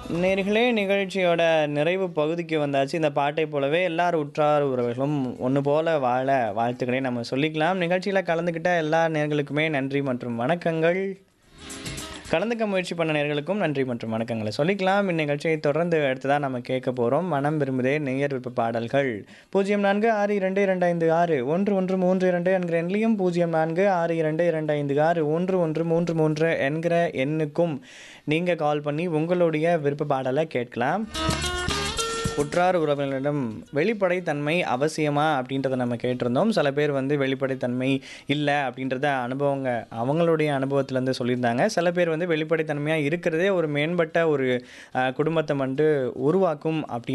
நேர்களே நிகழ்ச்சியோட நிறைவு பகுதிக்கு வந்தாச்சு இந்த பாட்டை போலவே எல்லார் உற்றார் உறவுகளும் ஒன்று போல வாழ வாழ்த்துக்களை நம்ம சொல்லிக்கலாம் நிகழ்ச்சியில் கலந்துக்கிட்ட எல்லா நேர்களுக்குமே நன்றி மற்றும் வணக்கங்கள் கலந்துக்க முயற்சி பண்ண நேர்களுக்கும் நன்றி மற்றும் வணக்கங்களை சொல்லிக்கலாம் இந்நிகழ்ச்சியை தொடர்ந்து அடுத்ததாக நம்ம கேட்க போகிறோம் மனம் விரும்புதே நேயர் விருப்ப பாடல்கள் பூஜ்ஜியம் நான்கு ஆறு இரண்டு இரண்டு ஐந்து ஆறு ஒன்று ஒன்று மூன்று இரண்டு என்கிற எண்ணிலையும் பூஜ்ஜியம் நான்கு ஆறு இரண்டு இரண்டு ஐந்து ஆறு ஒன்று ஒன்று மூன்று மூன்று என்கிற எண்ணுக்கும் நீங்கள் கால் பண்ணி உங்களுடைய விருப்ப பாடலை கேட்கலாம் உற்றார் உறவினரிடம் வெளிப்படைத்தன்மை அவசியமா அப்படின்றத நம்ம கேட்டிருந்தோம் சில பேர் வந்து வெளிப்படைத்தன்மை இல்லை அப்படின்றத அனுபவங்க அவங்களுடைய அனுபவத்திலேருந்து சொல்லியிருந்தாங்க சில பேர் வந்து வெளிப்படைத்தன்மையாக இருக்கிறதே ஒரு மேம்பட்ட ஒரு அஹ், குடும்பத்தை வந்து உருவாக்கும் அப்படின்னு